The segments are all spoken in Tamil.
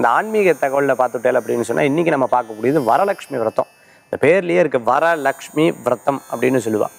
இந்த ஆன்மீக தகவலில் பார்த்துட்டேன் அப்படின்னு சொன்னால் இன்றைக்கி நம்ம பார்க்கக்கூடியது வரலட்சுமி விரதம் இந்த பேர்லேயே இருக்கு வரலக்ஷ்மி விரதம் அப்படின்னு சொல்லுவாள்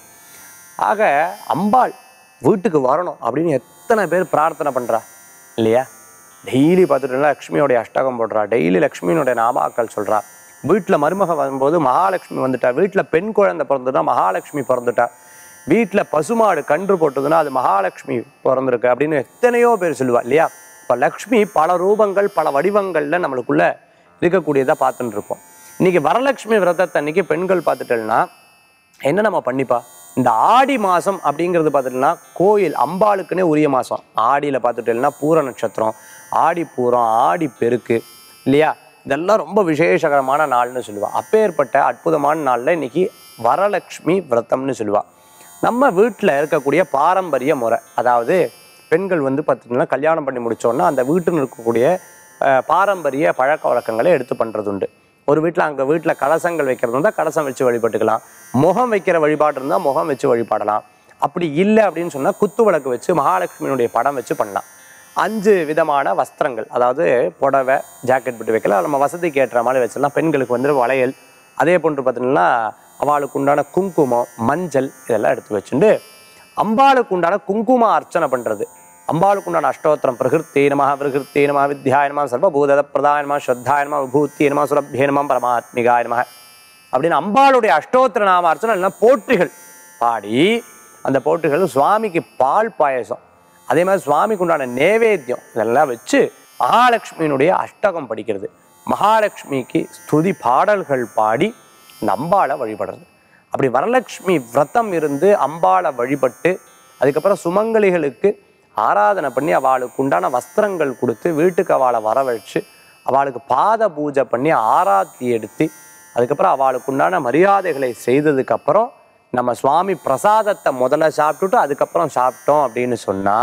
ஆக அம்பாள் வீட்டுக்கு வரணும் அப்படின்னு எத்தனை பேர் பிரார்த்தனை பண்ணுறா இல்லையா டெய்லி பார்த்துட்டோம்னா லக்ஷ்மியோடைய அஷ்டகம் போடுறா டெய்லி லக்ஷ்மியினுடைய நாமாக்கள் சொல்றா வீட்டில் மருமக வரும்போது மகாலட்சுமி வந்துட்டா வீட்டில் பெண் குழந்தை பிறந்துட்டா மகாலட்சுமி பிறந்துட்டா வீட்டில் பசுமாடு கன்று போட்டதுன்னா அது மகாலட்சுமி பிறந்திருக்கு அப்படின்னு எத்தனையோ பேர் சொல்லுவா இல்லையா இப்போ லக்ஷ்மி பல ரூபங்கள் பல வடிவங்களில் நம்மளுக்குள்ள இருக்கக்கூடியதாக பார்த்துட்டு இருப்போம் இன்னைக்கு வரலட்சுமி விரதத்தை அன்னைக்கு பெண்கள் பார்த்துட்டோம்னா என்ன நம்ம பண்ணிப்பா இந்த ஆடி மாதம் அப்படிங்கிறது பார்த்துட்டோம்னா கோயில் அம்பாளுக்குன்னே உரிய மாதம் ஆடியில் பார்த்துட்டோம்னா பூர நட்சத்திரம் ஆடி பூரம் ஆடி பெருக்கு இல்லையா இதெல்லாம் ரொம்ப விசேஷகரமான நாள்னு சொல்லுவா அப்பேற்பட்ட அற்புதமான நாளில் இன்னைக்கு வரலட்சுமி விரதம்னு சொல்லுவா நம்ம வீட்டில் இருக்கக்கூடிய பாரம்பரிய முறை அதாவது பெண்கள் வந்து பார்த்திங்கன்னா கல்யாணம் பண்ணி முடிச்சோன்னா அந்த வீட்டில் இருக்கக்கூடிய அஹ், பாரம்பரிய பழக்க வழக்கங்களை எடுத்து பண்ணுறது உண்டு ஒரு வீட்டில் அங்கே வீட்டில் கலசங்கள் வைக்கிறது இருந்தால் கலசம் வச்சு வழிபட்டுக்கலாம் முகம் வைக்கிற வழிபாடு இருந்தால் முகம் வச்சு வழிபாடலாம் அப்படி இல்லை அப்படின்னு சொன்னால் குத்து விளக்கு வச்சு மகாலட்சுமியினுடைய படம் வச்சு பண்ணலாம் அஞ்சு விதமான வஸ்திரங்கள் அதாவது புடவை ஜாக்கெட் போட்டு வைக்கலாம் நம்ம வசதிக்கு ஏற்ற மாதிரி வச்சிடலாம் பெண்களுக்கு வந்து வளையல் அதே போன்று பார்த்தீங்கன்னா அவளுக்கு உண்டான குங்குமம் மஞ்சள் இதெல்லாம் எடுத்து வச்சுட்டு அம்பாளுக்கு உண்டான குங்கும அர்ச்சனை பண்ணுறது அம்பாளுக்கு உண்டான அஷ்டோத்திரம் பிரகிருத்தே நம விருகிருத்தே நம வித்யாய நம சர்வபூத பிரதாய நம ஸ்ரத்தாய நம விபூத்திய நம சுரபிய நம பரமாத்மிகாய நம அப்படின்னு அம்பாளுடைய அஷ்டோத்திர நாம அர்ச்சனை எல்லாம் போற்றிகள் பாடி அந்த போற்றிகள் சுவாமிக்கு பால் பாயசம் அதே மாதிரி சுவாமிக்கு உண்டான நேவேத்தியம் இதெல்லாம் வச்சு மகாலட்சுமியினுடைய அஷ்டகம் படிக்கிறது மகாலட்சுமிக்கு ஸ்துதி பாடல்கள் பாடி இந்த அம்பாளை வழிபடுறது அப்படி வரலட்சுமி விரதம் இருந்து அம்பாளை வழிபட்டு அதுக்கப்புறம் சுமங்கலிகளுக்கு ஆராதனை பண்ணி அவளுக்கு உண்டான வஸ்திரங்கள் கொடுத்து வீட்டுக்கு அவளை வரவழைச்சு அவளுக்கு பாத பூஜை பண்ணி ஆராத்தி எடுத்து அதுக்கப்புறம் அவளுக்கு உண்டான மரியாதைகளை செய்ததுக்கப்புறம் நம்ம சுவாமி பிரசாதத்தை முதல்ல சாப்பிட்டுட்டு அதுக்கப்புறம் சாப்பிட்டோம் அப்படின்னு சொன்னா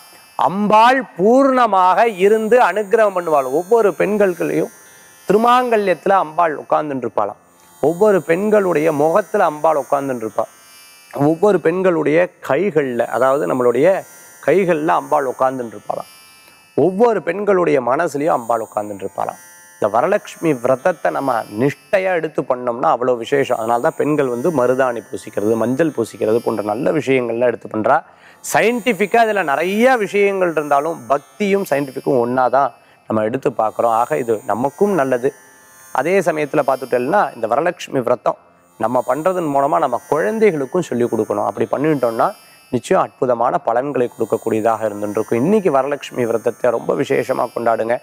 அம்பாள் பூர்ணமாக இருந்து அனுக்கிரகம் பண்ணுவாள் ஒவ்வொரு பெண்கள்களையும் திருமாங்கல்யத்துல அம்பாள் உட்கார்ந்துட்டு இருப்பாளாம் ஒவ்வொரு பெண்களுடைய முகத்துல அம்பாள் உட்கார்ந்துட்டு இருப்பாள் ஒவ்வொரு பெண்களுடைய கைகளில் அதாவது நம்மளுடைய கைகளில் அம்பாள் உட்கார்ந்துட்டு இருப்பாளாம் ஒவ்வொரு பெண்களுடைய மனசுலையும் அம்பாள் உட்கார்ந்துட்டு இருப்பாளாம் இந்த வரலட்சுமி விரதத்தை நம்ம நிஷ்டையா எடுத்து பண்ணோம்னா அவ்வளோ விசேஷம் அதனால தான் பெண்கள் வந்து மருதாணி பூசிக்கிறது மஞ்சள் பூசிக்கிறது போன்ற நல்ல விஷயங்கள்லாம் எடுத்து பண்றா சயின்டிஃபிக்காக இதில் நிறைய விஷயங்கள் இருந்தாலும் பக்தியும் சயின்டிஃபிக்கும் ஒன்றா தான் நம்ம எடுத்து பார்க்குறோம் ஆக இது நமக்கும் நல்லது அதே சமயத்தில் பார்த்துட்டோம்னா இந்த வரலட்சுமி விரதம் நம்ம பண்ணுறதன் மூலமாக நம்ம குழந்தைகளுக்கும் சொல்லிக் கொடுக்கணும் அப்படி பண்ணிட்டோம்னா நிச்சயம் அற்புதமான பலன்களை கொடுக்கக்கூடியதாக இருந்துருக்கும் இன்னைக்கு வரலட்சுமி விரதத்தை ரொம்ப விசேஷமாக கொண்டாடுங்க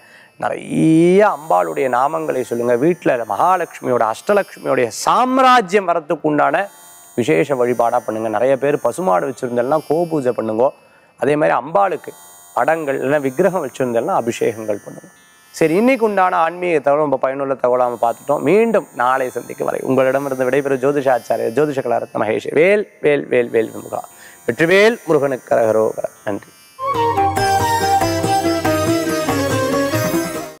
நிறைய அம்பாளுடைய நாமங்களை சொல்லுங்கள் வீட்டில் மகாலட்சுமியோட அஷ்டலட்சுமியோடைய சாம்ராஜ்யம் வரத்துக்கு உண்டான விசேஷ வழிபாடாக பண்ணுங்க நிறைய பேர் பசுமாடு வச்சுருந்தெல்லாம் கோபூஜை பண்ணுங்க அதே மாதிரி அம்பாளுக்கு படங்கள் இல்லைன்னா விக்கிரகம் வச்சுருந்தெல்லாம் அபிஷேகங்கள் பண்ணுங்க சரி இன்னைக்கு உண்டான ஆன்மீக தகவல் ரொம்ப பயனுள்ள தகவலாக நம்ம பார்த்துட்டோம் மீண்டும் நாளை சந்திக்கும் வரை உங்களிடமிருந்து விடைபெறும் ஜோதிஷாச்சாரியர் ஜோதிஷ கலாரத்ன மகேஷ் வேல் வேல் வேல் வேல் முருகா வெற்றிவேல் முருகனுக்கு கரகரோகர நன்றி